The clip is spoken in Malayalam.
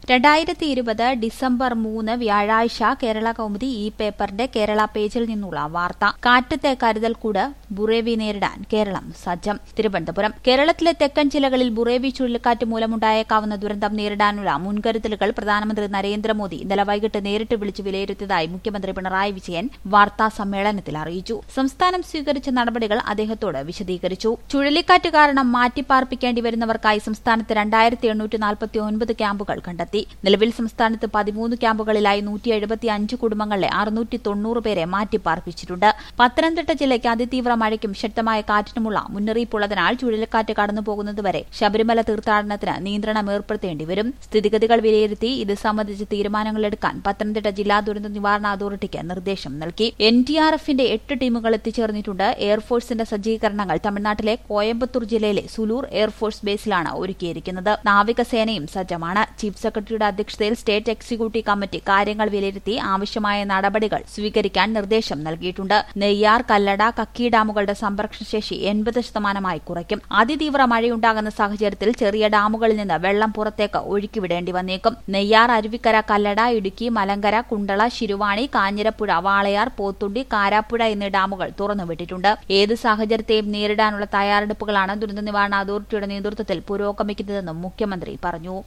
രണ്ടായിരത്തി ഇരുപത് ഡിസംബർ മൂന്ന് വ്യാഴാഴ്ച കേരള കൗമുദി ഈ പേപ്പറിന്റെ കേരള പേജിൽ നിന്നുള്ള വാർത്ത കാറ്റത്തെ കരുതൽക്കൂട് ബുറേവി നേരിടാൻ കേരളം സജ്ജം തിരുവനന്തപുരം കേരളത്തിലെ തെക്കൻ ജില്ലകളിൽ ബുറേവി ചുഴലിക്കാറ്റ് മൂലമുണ്ടായേക്കാവുന്ന ദുരന്തം നേരിടാനുള്ള മുൻകരുതലുകൾ പ്രധാനമന്ത്രി നരേന്ദ്രമോദി ഇന്നലെ വൈകിട്ട് നേരിട്ട് വിളിച്ച് വിലയിരുത്തിയതായി മുഖ്യമന്ത്രി പിണറായി വിജയൻ വാർത്താ സമ്മേളനത്തിൽ അറിയിച്ചു സംസ്ഥാനം സ്വീകരിച്ച നടപടികൾ അദ്ദേഹത്തോട് വിശദീകരിച്ചു ചുഴലിക്കാറ്റ് കാരണം മാറ്റിപ്പാർപ്പിക്കേണ്ടി വരുന്നവർക്കായി സംസ്ഥാനത്ത് രണ്ടായിരത്തി എണ്ണൂറ്റി നാൽപ്പത്തി ഒൻപത് ക്യാമ്പുകൾ കണ്ടെത്തി നിലവിൽ സംസ്ഥാനത്ത് പതിമൂന്ന് ക്യാമ്പുകളിലായി നൂറ്റി എഴുപത്തി അഞ്ച് കുടുംബങ്ങളിലെ അറുന്നൂറ്റി തൊണ്ണൂറ് പേരെ മാറ്റിപ്പാർപ്പിച്ചിട്ടുണ്ട് പത്തനംതിട്ട ജില്ലയ്ക്ക് അതിതീവ്ര മഴയ്ക്കും ശക്തമായ കാറ്റിനുമുള്ള മുന്നറിയിപ്പുള്ളതിനാൽ ചുഴലിക്കാറ്റ് കടന്നുപോകുന്നതുവരെ ശബരിമല തീർത്ഥാടനത്തിന് നിയന്ത്രണം ഏർപ്പെടുത്തേണ്ടി വരും സ്ഥിതിഗതികൾ വിലയിരുത്തി ഇത് സംബന്ധിച്ച് തീരുമാനങ്ങളെടുക്കാൻ പത്തനംതിട്ട ജില്ലാ ദുരന്ത നിവാരണ അതോറിറ്റിക്ക് നിർദ്ദേശം നൽകി എൻ ഡി ആർ എഫിന്റെ എട്ട് ടീമുകൾ എത്തിച്ചേർന്നിട്ടുണ്ട് എയർഫോഴ്സിന്റെ സജ്ജീകരണങ്ങൾ തമിഴ്നാട്ടിലെ കോയമ്പത്തൂർ ജില്ലയിലെ സുലൂർ എയർഫോഴ്സ് ബേസിലാണ് ഒരുക്കിയിരിക്കുന്നത് നാവികസേനയും സജ്ജമാണ് ചീഫ് സെക്രട്ടറിയുടെ അധ്യക്ഷതയിൽ സ്റ്റേറ്റ് എക്സിക്യൂട്ടീവ് കമ്മിറ്റി കാര്യങ്ങൾ വിലയിരുത്തി ആവശ്യമായ നടപടികൾ സ്വീകരിക്കാൻ നിർദ്ദേശം നൽകിയിട്ടുണ്ട് നെയ്യാർ കല്ലട കക്കി ഡാമുകളുടെ സംരക്ഷണശേഷി എൺപത് ശതമാനമായി കുറയ്ക്കും അതിതീവ്ര മഴയുണ്ടാകുന്ന സാഹചര്യത്തിൽ ചെറിയ ഡാമുകളിൽ നിന്ന് വെള്ളം പുറത്തേക്ക് ഒഴുക്കിവിടേണ്ടി വന്നേക്കും നെയ്യാർ അരുവിക്കര കല്ലട ഇടുക്കി മലങ്കര കുണ്ടള ശിരുവാണി കാഞ്ഞിരപ്പുഴ വാളയാർ പോത്തുണ്ടി കാരാപ്പുഴ എന്നീ ഡാമുകൾ തുറന്നുവിട്ടിട്ടുണ്ട് ഏത് സാഹചര്യത്തെയും നേരിടാനുള്ള തയ്യാറെടുപ്പുകളാണ് ദുരന്ത നിവാരണ അതോറിറ്റിയുടെ നേതൃത്വത്തിൽ പുരോഗമിക്കുന്നതെന്നും മുഖ്യമന്ത്രി പറഞ്ഞു